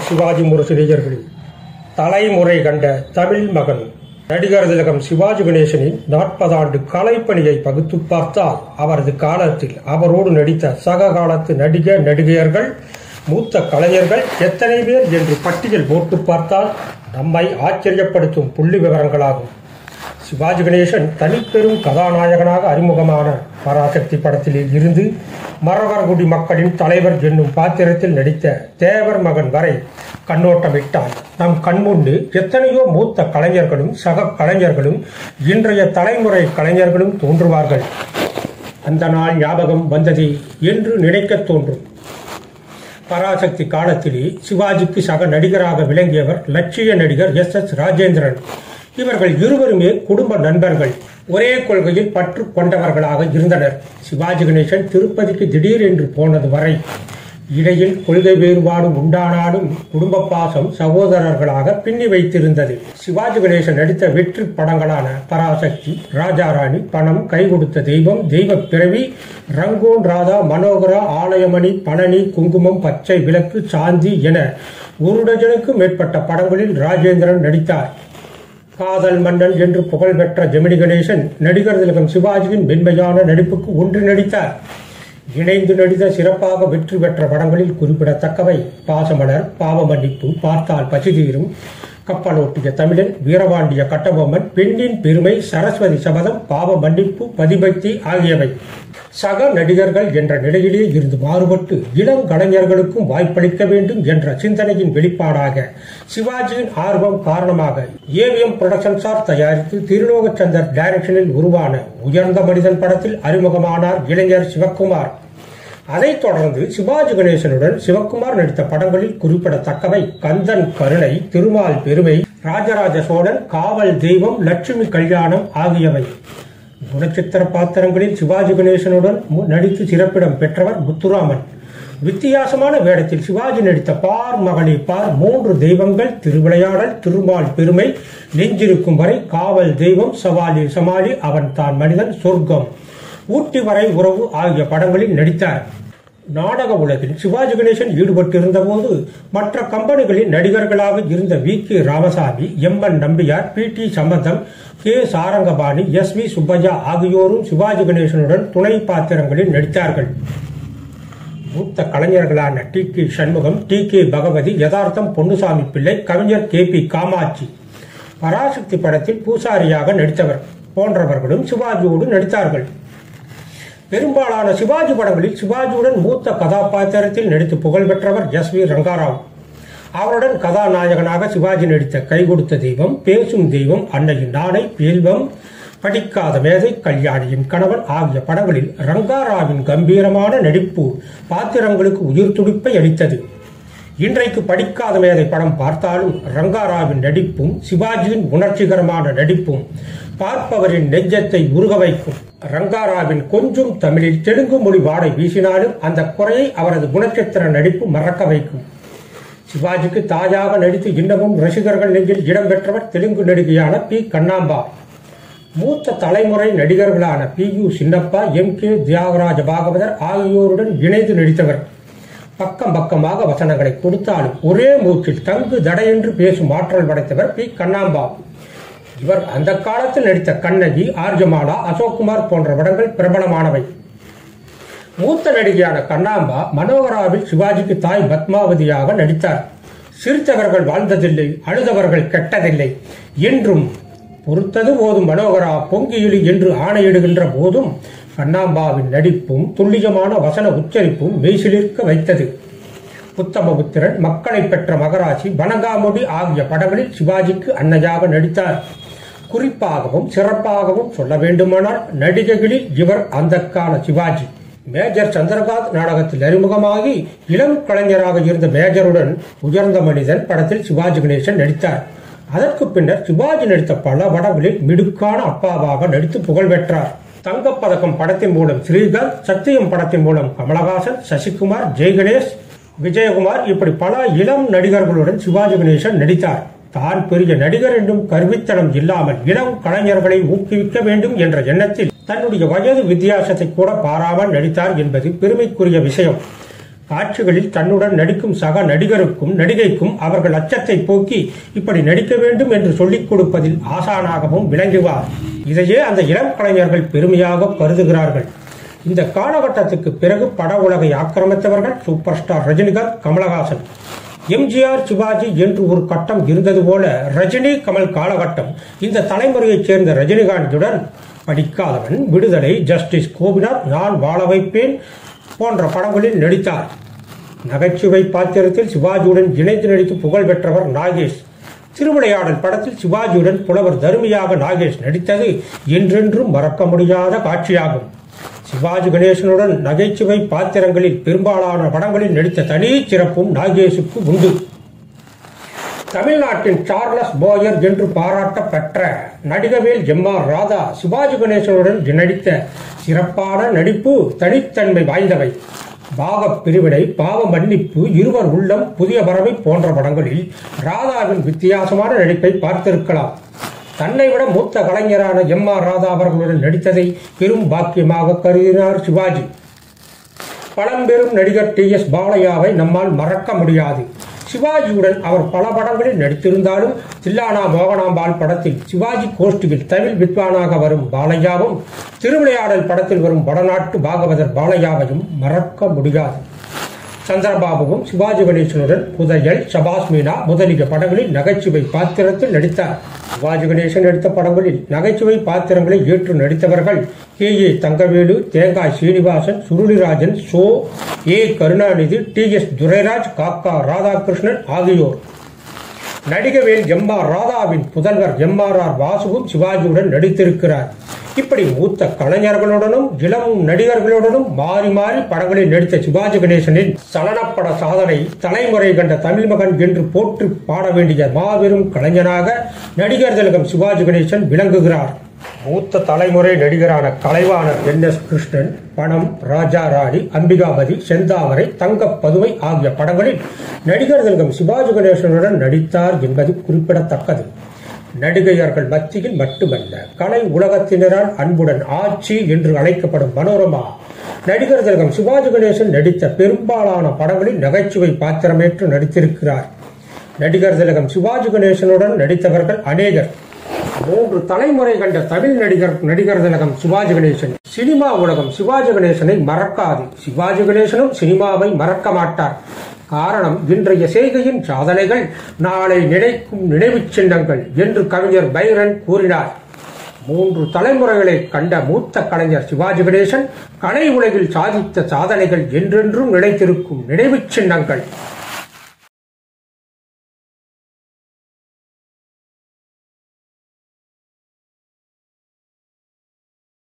சிவாஜி முரசு தலைமுறை கண்ட தமிழ் மகன் நடிகர் திலகம் சிவாஜி கணேசனின் நாற்பதாண்டு கலைப்பணியை பகுத்து பார்த்தால் அவரது காலத்தில் அவரோடு நடித்த சக காலத்து நடிக நடிகையர்கள் மூத்த கலைஞர்கள் எத்தனை பேர் என்று பட்டியல் போட்டு பார்த்தால் நம்மை ஆச்சரியப்படுத்தும் புள்ளி விவரங்களாகும் சிவாஜி கணேசன் தனிப்பெரும் கதாநாயகனாக அறிமுகமான பராசக்தி படத்தில் இருந்து மரவர்குடி மக்களின் தலைவர் என்னும் பாத்திரத்தில் நடித்த தேவர் மகன் வரை கண்ணோட்டமிட்டால் நம் கண்முண்டு எத்தனையோ மூத்த கலைஞர்களும் சக கலைஞர்களும் இன்றைய தலைமுறை கலைஞர்களும் தோன்றுவார்கள் அந்த நாள் ஞாபகம் வந்ததே என்று நினைக்கத் தோன்றும் பராசக்தி காலத்திலே சிவாஜிக்கு சக நடிகராக விளங்கியவர் லட்சிய நடிகர் எஸ் எஸ் ராஜேந்திரன் இவர்கள் இருவருமே குடும்ப நண்பர்கள் ஒரே கொள்கையில் பற்று கொண்டவர்களாக இருந்தனர் சிவாஜி கணேசன் திருப்பதிக்கு திடீரென்று போனது வரை இடையில் கொள்கை வேறுபாடு உண்டானாலும் குடும்ப பாசம் சகோதரர்களாக பின்னி வைத்திருந்தது சிவாஜி கணேசன் நடித்த வெற்றி படங்களான பராசக்தி ராஜாராணி பணம் கை கொடுத்த தெய்வம் தெய்வ பிறவி ரங்கோன் ராதா மனோகரா ஆலயமணி பழனி குங்குமம் பச்சை விளக்கு சாந்தி என ஒரு டஜனுக்கும் மேற்பட்ட படங்களில் ராஜேந்திரன் நடித்தார் காதல் மன்னன் என்று புகழ்பெற்ற ஜெமினி கணேசன் நடிகர் திலகம் சிவாஜியின் மென்மையான நடிப்புக்கு ஒன்று நடித்தார் இணைந்து நடித்த சிறப்பாக வெற்றி பெற்ற படங்களில் குறிப்பிடத்தக்கவை பாசமலர் பாவ மன்னிப்பு பார்த்தால் பசிதீரும் கப்பலோட்டிய தமிழன் வீரபாண்டிய கட்டபொம்மன் பெண்ணின் பெருமை சரஸ்வதி சபதம் பாவ மன்னிப்பு பதிபக்தி ஆகியவை சக நடிகர்கள் என்ற நிலையிலே இருந்து மாறுபட்டு இளம் கலைஞர்களுக்கும் வாய்ப்பளிக்க வேண்டும் என்ற சிந்தனையின் வெளிப்பாடாக சிவாஜியின் ஆர்வம் காரணமாக ஏவிஎம் புரொடக்ஷன்ஸார் தயாரித்து திருலோகச்சந்தர் டைரக்ஷனில் உருவான உயர்ந்த மனிதன் படத்தில் அறிமுகமானார் இளைஞர் சிவக்குமார் அதைத் தொடர்ந்து சிவாஜி கணேசனுடன் சிவக்குமார் நடித்த படங்களில் குறிப்பிடத்தக்கவை கந்தன் கருணை திருமால் பெருமை ராஜராஜ சோழன் காவல் தெய்வம் லட்சுமி கல்யாணம் ஆகியவை குணச்சித்திர பாத்திரங்களில் சிவாஜி கணேசனுடன் மு- நடித்து சிறப்பிடம் பெற்றவர் முத்துராமன் வித்தியாசமான வேடத்தில் சிவாஜி நடித்த பார் மகளி பார் மூன்று தெய்வங்கள் திருவிளையாடல் திருமால் பெருமை நெஞ்சிருக்கும் வரை காவல் தெய்வம் சவாலி சமாளி அவன் தான் மனிதன் சொர்க்கம் ஊட்டி வரை உறவு ஆகிய படங்களில் நடித்தார் நாடக உலகில் சிவாஜி கணேசன் ஈடுபட்டிருந்த போது மற்ற கம்பெனிகளில் நடிகர்களாக இருந்த V K Ramasamy M N Nambiar P T Sambandam K Sarangapani S V Subbaiah ஆகியோரும் சிவாஜி கணேசனுடன் துணை பாத்திரங்களில் நடித்தார்கள் மூத்த கலைஞர்களான T K Shanmugam T K Bhagavathi Yathartham Ponnusamy பிள்ளை கவிஞர் கே பி காமாட்சி பராசக்தி படத்தில் பூசாரியாக நடித்தவர் போன்றவர்களும் சிவாஜியோடு நடித்தார்கள் பெரும்பாலான சிவாஜி படங்களில் சிவாஜியுடன் மூத்த கதாபாத்திரத்தில் நடித்து புகழ் பெற்றவர் எஸ் வி ரங்காராவ் அவருடன் கதாநாயகனாக சிவாஜி நடித்த கை கொடுத்த தெய்வம் பேசும் தெய்வம் அன்னையின் நாணை பேல்வம் படிக்காத மேதை கல்யாணியின் கணவன் ஆகிய படங்களில் ரங்காராவின் கம்பீரமான நடிப்பு பாத்திரங்களுக்கு உயிர் துடிப்பை அளித்தது இன்றைக்கு படிக்காத மேதை படம் பார்த்தாலும் ரங்காராவின் நடிப்பும் சிவாஜியின் உணர்ச்சிகரமான நடிப்பும் பார்ப்பவரின் நெஞ்சத்தை உருக வைக்கும் ரங்காராவின் கொஞ்சம் தமிழில் தெலுங்கு மொழி வாடை வீசினாலும் அந்த குறையை அவரது குணச்சித்திர நடிப்பு மறக்க வைக்கும் சிவாஜிக்கு தாயாக நடித்து இன்னமும் ரசிகர்கள் நெஞ்சில் இடம்பெற்றவர் தெலுங்கு நடிகையான பி கண்ணாம்பா மூத்த தலைமுறை நடிகர்களான P U Chinnappa M K Thyagaraja Bhagavathar ஆகியோருடன் இணைந்து நடித்தவர் பக்கம் பக்கமாக வசனங்களை கொடுத்தாலும் ஒரே மூச்சில் தங்கு தடையென்று பேசும் ஆற்றல் படைத்தவர் பி கண்ணாம்பா இவர் அந்த காலத்தில் நடித்த கண்ணகி ஆர்ஜமாலா அசோக்குமார் போன்ற படங்கள் பிரபலமானவை மூத்த நடிகையான கண்ணாம்பா மனோகராவில் சிவாஜிக்கு தாய் பத்மாவதியாக நடித்தார் சிரித்தவர்கள் வாழ்ந்ததில்லை அழுதவர்கள் கெட்டதில்லை என்றும் பொறுத்தது போதும் மனோகரா பொங்கியிலி என்று ஆணையிடுகின்ற போதும் கண்ணாம்பாவின் நடிப்பும் துல்லியமான வசன உச்சரிப்பும் மெய்சிலிர்க்க வைத்தது புத்தமபுத்திரன் மக்களை பெற்ற மகராசி வனங்காமுடி ஆகிய படங்களில் சிவாஜிக்கு அன்னையாக நடித்தார் குறிப்பாகவும் சிறப்பாகவும் சொல்ல வேண்டுமானால் நடிகைகளில் இவர் அந்த கால சிவாஜி மேஜர் சந்திரகாந்த் நாடகத்தில் அறிமுகமாகி இளம் கலைஞராக இருந்த மேஜருடன் உயர்ந்த மனிதன் படத்தில் சிவாஜி கணேசன் நடித்தார் அதற்கு பின்னர் சிவாஜி நடித்த பல படங்களில் மிடுக்கான அப்பாவாக நடித்து புகழ் பெற்றார் தங்கப்பதக்கம் படத்தின் மூலம் ஸ்ரீகாந்த் சத்தியம் படத்தின் மூலம் கமலஹாசன் சசிகுமார் ஜெய்கணேஷ் விஜயகுமார் இப்படி பல இளம் நடிகர்களுடன் சிவாஜி கணேசன் நடித்தார் தான் பெரிய நடிகர் என்றும் கருவித்தனம் இல்லாமல் இளம் கலைஞர்களை ஊக்குவிக்க வேண்டும் என்ற எண்ணத்தில் தன்னுடைய வயது வித்தியாசத்தை கூட பாராமல் நடித்தார் என்பது பெருமைக்குரிய விஷயம் காட்சிகளில் தன்னுடன் நடிக்கும் சக நடிகருக்கும் நடிகைக்கும் அவர்கள் அச்சத்தை போக்கி இப்படி நடிக்க வேண்டும் என்று சொல்லிக் கொடுப்பதில் ஆசானாகவும் விளங்குவார் இதையே அந்த இளம் கலைஞர்கள் பெருமையாக கருதுகிறார்கள் இந்த காலகட்டத்துக்கு பிறகு பட உலகை ஆக்கிரமித்தவர்கள் சூப்பர் ஸ்டார் ரஜினிகாந்த் கமலஹாசன் எம்ஜிஆர் சிவாஜி என்று ஒரு கட்டம் இருந்தது போல ரஜினி கமல் காலகட்டம் இந்த தலைமுறையைச் சேர்ந்த ரஜினிகாந்துடன் படிக்காதவன் விடுதலை ஜஸ்டிஸ் கோபிநாத் நான் வாழ வைப்பேன் போன்ற படங்களில் நடித்தார் நகைச்சுவை பாத்திரத்தில் சிவாஜியுடன் இணைந்து நடித்து புகழ் பெற்றவர் நாகேஷ் திருவிளையாடல் படத்தில் சிவாஜியுடன் புலவர் தருமையாக நாகேஷ் நடித்தது என்றென்றும் மறக்க முடியாத காட்சியாகும் சிவாஜி கணேசனுடன் நகைச்சுவை பாத்திரங்களில் பெரும்பாலான படங்களில் நடித்த தனி சிறப்பும் நாகேஷுக்கு உண்டு தமிழ்நாட்டின் சார்லஸ் போயர் என்று பாராட்ட பெற்ற நடிகவேல் எம்ஆர் ராதா சிவாஜி கணேசனுடன் நடித்த சிறப்பான நடிப்பு தனித்தன்மை வாய்ந்தவை பாகப் பிரிவினை பாவ மன்னிப்பு இருவர் உள்ளம் புதிய பறவை போன்ற படங்களில் ராதாவின் வித்தியாசமான நடிப்பை பார்த்திருக்கலாம் தன்னை விட மூத்த கலைஞரான எம் ஆர் ராதா அவர்களுடன் நடித்ததை பெரும் பாக்கியமாக கருதினார் சிவாஜி பழம்பெரும் நடிகர் டி எஸ் பாலையாவை நம்மால் மறக்க முடியாது சிவாஜியுடன் அவர் பல படங்களில் நடித்திருந்தாலும் தில்லானா மோகனாம்பாள் படத்தில் சிவாஜி கோஷ்டியில் தமிழ் வித்வானாக வரும் பாலையாவும் திருவிளையாடல் படத்தில் வரும் வடநாட்டு பாகவதர் பாலையாவையும் மறக்க முடியாது சந்திரபாபுவும் சிவாஜி கணேசனுடன் புதையல் சபாஸ் மீனா முதலிய படங்களில் நகைச்சுவை பாத்திரத்தில் நடித்தார் சிவாஜி கணேசன் நடித்த படங்களில் நகைச்சுவை பாத்திரங்களை ஏற்று நடித்தவர்கள் K A Thangavelu Thengai Srinivasan Surulirajan Cho A Karunanidhi T S Durairaj Kakka Radhakrishnan ஆகியோர் நடிகவேல் எம் ஆர் ராதாவின் புதல்வர் எம் ஆர் ஆர் வாசுவும் சிவாஜியுடன் நடித்திருக்கிறார் இப்படி மூத்த கலைஞர்களுடனும் இளம் நடிகர்களுடனும் மாறி மாறி படங்களில் நடித்த சிவாஜி கணேசனின் சலனப்பட சாதனை தலைமுறை கண்ட தமிழ் மகன் என்று போற்றி பாட வேண்டிய மாபெரும் கலைஞனாக நடிகர் திலகம் சிவாஜி கணேசன் விளங்குகிறார் மூத்த தலைமுறை நடிகரான கலைவாணர் என் எஸ் கிருஷ்ணன் பணம் ராஜா ராணி அம்பிகாபதி செந்தாமரை தங்கப் பதுவை ஆகிய படங்களில் நடிகர் திலகம் சிவாஜி கணேசனுடன் நடித்தார் என்பது குறிப்பிடத்தக்கது நடிகையர்கள் மத்தியில் மட்டுமல்ல கலை உலகத்தினரால் அன்புடன் ஆட்சி என்று அழைக்கப்படும் மனோரமா நடிகர் திலகம் சிவாஜி கணேசன் நடித்த பெரும்பாலான படங்களில் நகைச்சுவை பாத்திரமேற்று நடித்திருக்கிறார் நடிகர் திலகம் சிவாஜி கணேசனுடன் நடித்தவர்கள் அநேகர் மூன்று தலைமுறை கண்ட தமிழ் நடிகர் நடிகர் திலகம் சிவாஜி கணேசன் சினிமா உலகம் சிவாஜி கணேசனை மறக்காது சிவாஜி கணேசனும் சினிமாவை மறக்க மாட்டார் காரணம் இன்றைய செய்கையின் சாதனைகள் நாளை நினைக்கும் நினைவுச் சின்னங்கள் என்று கவிஞர் பைரன் கூறினார் மூன்று தலைமுறைகளை கண்ட மூத்த கலைஞர் சிவாஜி கணேசன் கலை உலகில் சாதித்த சாதனைகள் என்றென்றும் நிலைத்திருக்கும் நினைவுச் சின்னங்கள்